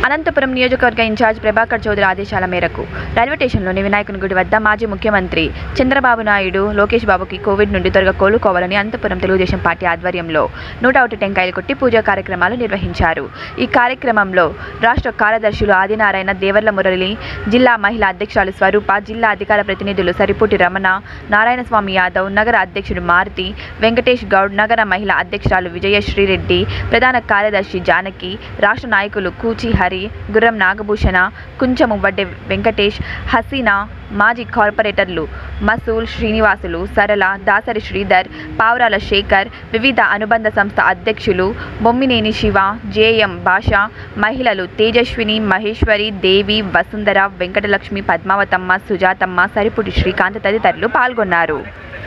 అనంతపురం నియోజకవర్గ ఇన్ఛార్జ్ ప్రభాకర్ చౌదరి ఆదేశాల మేరకు రైల్వే స్టేషన్లోని వినాయకుని గుడి వద్ద మాజీ ముఖ్యమంత్రి చంద్రబాబు నాయుడు లోకేష్ బాబుకి కోవిడ్ నుండి త్వరగా కోలుకోవాలని అనంతపురం తెలుగుదేశం పార్టీ ఆధ్వర్యంలో నూట ఒకటి టెంకాయలు కొట్టి పూజా కార్యక్రమాలు నిర్వహించారు ఈ కార్యక్రమంలో రాష్ట్ర కార్యదర్శులు ఆదినారాయణ దేవర్ల మురళి జిల్లా మహిళా అధ్యక్షురాలు స్వరూప జిల్లా అధికార ప్రతినిధులు సరిపుటి రమణ నారాయణస్వామి యాదవ్ నగర అధ్యక్షుడు మారుతి వెంకటేష్ గౌడ్ నగర మహిళా అధ్యక్షురాలు విజయశ్రీరెడ్డి ప్రధాన కార్యదర్శి జానకి రాష్ట్ర నాయకులు కూచి హరి గుర్రం నాగభూషణ కుంచము వడ్డె వెంకటేష్ హసీనా మాజీ కార్పొరేటర్లు మసూల్ శ్రీనివాసులు సరళ దాసరి శ్రీధర్ పావురాల శేఖర్ వివిధ అనుబంధ సంస్థ అధ్యక్షులు బొమ్మినేని శివ జేఎం భాష మహిళలు తేజస్విని మహేశ్వరి దేవి వసుంధర వెంకటలక్ష్మి పద్మావతమ్మ సుజాతమ్మ సరిపుటి శ్రీకాంత్ తదితరులు పాల్గొన్నారు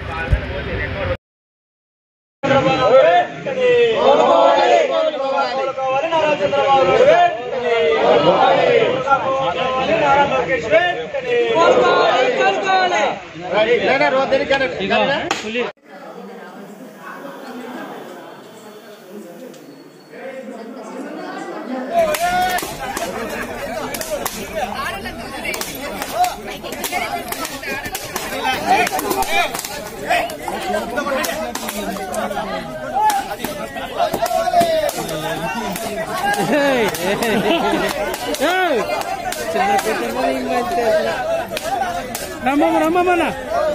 రమ్మమ్మ రమ్మమ్మన్న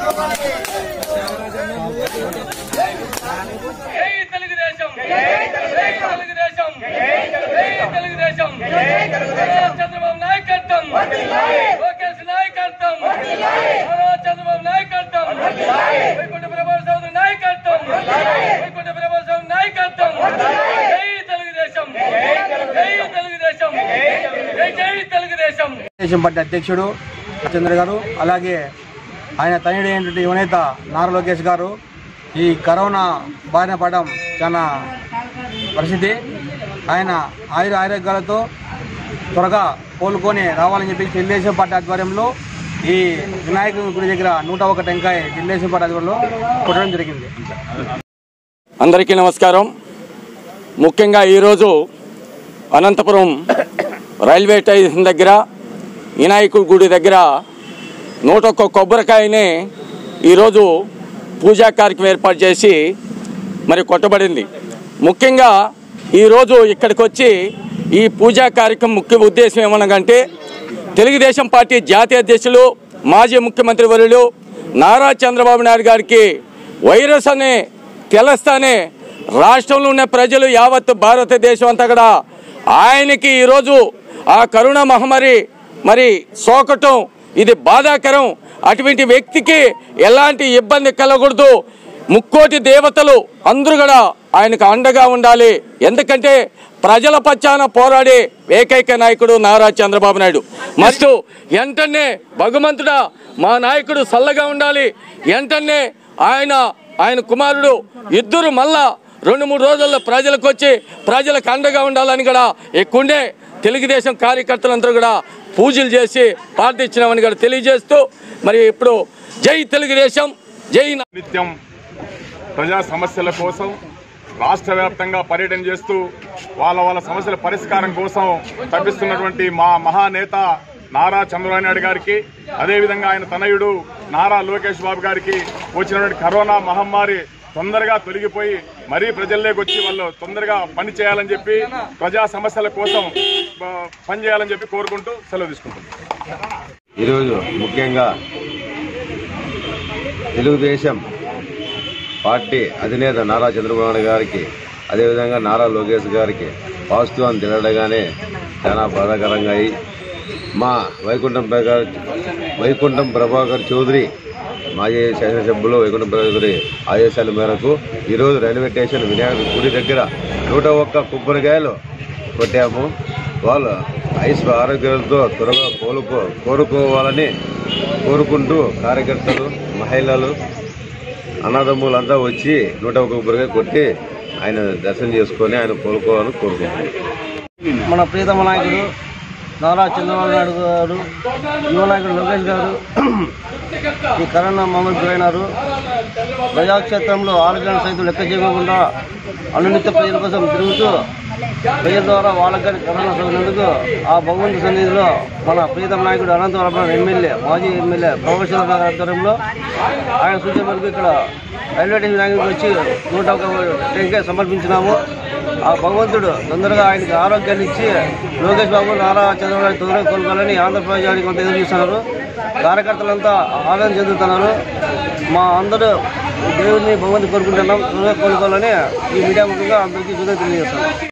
జై తెలుగుదేశం జై తెలుగుదేశం జై తెలుగుదేశం చంద్రబాబు నాయకత్వం లోకేష్ నాయకత్వం నారా చంద్రబాబు నాయకత్వం వైకుంఠ ప్రభావ చౌదరి నాయకత్వం వైకుంఠ ప్రభావ చౌదరి నాయకత్వం జై తెలుగుదేశం జై తెలుగుదేశం జై జై తెలుగుదేశం తెలుగుదేశం పార్టీ అధ్యక్షుడు చంద్ర గారు అలాగే ఆయన తనయుడు అయినటువంటి యువనేత నారా లోకేష్ గారు ఈ కరోనా బారిన పడడం చాలా పరిస్థితి ఆయన ఆయుర ఆరోగ్యాలతో త్వరగా కోలుకొని రావాలని చెప్పి తెలుగుదేశం పార్టీ ఆధ్వర్యంలో ఈ వినాయకుని గుడి దగ్గర నూట ఒక టెంకాయ తెలుగుదేశం పార్టీ ఆధ్వర్యంలో కొట్టడం జరిగింది అందరికీ నమస్కారం ముఖ్యంగా ఈరోజు అనంతపురం రైల్వే స్టేషన్ దగ్గర వినాయకుడి గుడి దగ్గర నూట ఒక్క కొబ్బరికాయని ఈరోజు పూజా కార్యక్రమం ఏర్పాటు చేసి మరి కొట్టబడింది ముఖ్యంగా ఈరోజు ఇక్కడికి వచ్చి ఈ పూజా కార్యక్రమం ముఖ్య ఉద్దేశం ఏమనగంటే తెలుగుదేశం పార్టీ జాతీయ అధ్యక్షులు మాజీ ముఖ్యమంత్రి వర్యులు నారా చంద్రబాబు నాయుడు గారికి వైరస్ అనే తెలుస్తానే రాష్ట్రంలో ఉన్న ప్రజలు యావత్ భారతదేశం అంతా కూడా ఆయనకి ఈరోజు ఆ కరోనా మహమ్మారి మరి సోకటం ఇది బాధాకరం అటువంటి వ్యక్తికి ఎలాంటి ఇబ్బంది కలగకూడదు ముక్కోటి దేవతలు అందరూ కూడా ఆయనకు అండగా ఉండాలి ఎందుకంటే ప్రజల పచ్చాన పోరాడే ఏకైక నాయకుడు నారా చంద్రబాబు నాయుడు మస్తు వెంటనే భగవంతుడా మా నాయకుడు చల్లగా ఉండాలి వెంటనే ఆయన ఆయన కుమారుడు ఇద్దరు మళ్ళా రెండు మూడు రోజుల్లో ప్రజలకు వచ్చి ప్రజలకు అండగా ఉండాలని కూడా ఎక్కువండే తెలుగుదేశం కార్యకర్తలందరూ కూడా పూజలు చేసి ప్రార్థించినామని కూడా తెలియజేస్తూ మరి ఇప్పుడు జై తెలుగుదేశం జై నా- నిత్యం ప్రజా సమస్యల కోసం రాష్ట్ర వ్యాప్తంగా పర్యటన చేస్తూ వాళ్ళ వాళ్ళ సమస్యల పరిష్కారం కోసం తప్పిస్తున్నటువంటి మా మహానేత నారా చంద్రబాబు నాయుడు గారికి అదేవిధంగా ఆయన తనయుడు నారా లోకేష్ బాబు గారికి వచ్చినటువంటి కరోనా మహమ్మారి తొందరగా తొలగిపోయి మరీ ప్రజల్లోకి వచ్చి వాళ్ళు తొందరగా పని చేయాలని చెప్పి ప్రజా సమస్యల కోసం ఆ, పని చేయాలని చెప్పి కోరుకుంటూ సెలవు తీసుకుంటున్నాం ఈరోజు ముఖ్యంగా తెలుగుదేశం పార్టీ అధినేత నారా చంద్రబాబు నాయుడు గారికి అదేవిధంగా నారా లోకేష్ గారికి పాజిటివ్ అని తెలియగానే చాలా బాధాకరంగా అయి మా వైకుంఠం ప్రకార్ వైకుంఠం ప్రభాకర్ చౌదరి మాజీ శాసనసభ్యులు వైకుంఠం ప్రభాకర్ ఆదేశాల మేరకు ఈరోజు రైల్వే స్టేషన్ వినాయక గుడి దగ్గర నూట ఒక్క కొబ్బరికాయలు కొట్టాము వాళ్ళు ఐస్ ఆరోగ్యాలతో త్వరగా కోలుకో కోరుకోవాలని కోరుకుంటూ కార్యకర్తలు మహిళలు అన్నదమ్ములంతా వచ్చి నూట ఒక కొబ్బరికాయ కొట్టి ఆయన దర్శనం చేసుకొని ఆయన కోలుకోవాలని కోరుకుంటున్నాను మన ప్రియతమ నాయకుడు నారా చంద్రబాబు నాయుడు గారు యువ నాయకుడు లోకేష్ గారు ఈ కరోనా మమ్మల్ని గురైనారు ప్రజాక్షేత్రంలో ఆరోగ్యాన్ని సైతం లెక్క చేయకుండా అనునిత్య ప్రజల కోసం తిరుగుతూ ప్రజల ద్వారా వాళ్ళకి కానీ కరోనా సోకినందుకు ఆ భగవంతు సన్నిధిలో మన ప్రీతం నాయకుడు అనంతవరం ఎమ్మెల్యే మాజీ ఎమ్మెల్యే ప్రొఫెసర్ గారి ఆధ్వర్యంలో ఆయన సూచన మేరకు ఇక్కడ రైల్వే స్టేషన్ నాయకుడికి వచ్చి నూట ఒక టెంకాయ సమర్పించినాము ఆ భగవంతుడు తొందరగా ఆయనకి ఆరోగ్యాన్ని ఇచ్చి లోకేష్ బాబు నారా చంద్రబాబు తొందరగా కోలుకోవాలని ఆంధ్రప్రదేశ్ వారికి కొంత ఎదురు చూస్తున్నారు కార్యకర్తలంతా ఆనందం చెందుతున్నారు మా అందరూ దేవుడిని భగవంతుని కోరుకుంటున్నాం త్వరగా కోలుకోవాలని ఈ మీడియా ముఖ్యంగా అందరికీ శుభ తెలియజేస్తున్నాం